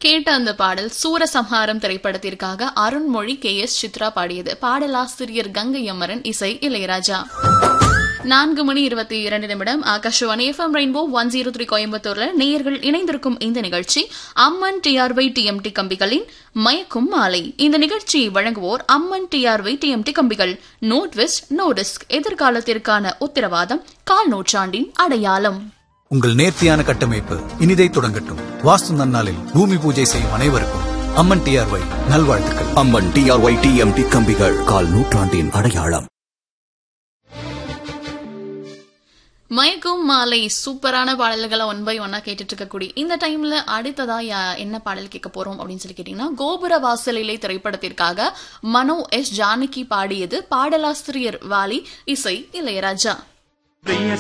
கேட்ட அந்த பாடல் சூரசம்ஹாரம் திரைப்படத்திற்காக அருண்மொழி கே எஸ் சித்ரா பாடியது பாடலாசிரியர் கங்கை அமரன் இசை இளையராஜா நான்கு மணி இருபத்தி இரண்டு நிமிடம் Akashvani FM rainbow one zero three கோயம்புத்தூர்ல நேயர்கள் இணைந்திருக்கும் இந்த நிகழ்ச்சி அம்மன் டிஆர்ஒய் டிஎம்டி கம்பிகளின் மயக்கும் மாலை இந்த நிகழ்ச்சியை வழங்குவோர் அம்மன் டிஆர்ஒய் டிஎம்டி கம்பிகள் நோ ட்விஸ்ட் நோ ரிஸ்க் எதிர்காலத்திற்கான உத்தரவாதம் கால் நூற்றாண்டின் அடையாளம் உங்கள் நேர்த்தியான கட்டமைப்பு இனிதை தொடங்கட்டும் வாஸ்து நன்னாளில் பூமி பூஜை செய்யும் அனைவருக்கும் அம்மன் டிஆர்ஒய் நல்வாழ்த்துக்கள் அம்மன் டிஆர்ஒய் டிஎம்டி கம்பிகள் கால் நூற்றாண்டின் அடையாளம் மயக்கும் மாலை சூப்பரான பாடல்களை ஒன் பை ஒன்னா கேட்டுட்டு இருக்கக்கூடிய இந்த டைம்ல அடுத்ததா யா- என்ன பாடல் கேட்க போறோம் அப்படின்னு சொல்லி கேட்டீங்கன்னா கோபுர வாசலிலை திரைப்படத்திற்காக மனோ எஸ் ஜானகி பாடியது பாடலாசிரியர் வாலி இசை இளையராஜா பிரிய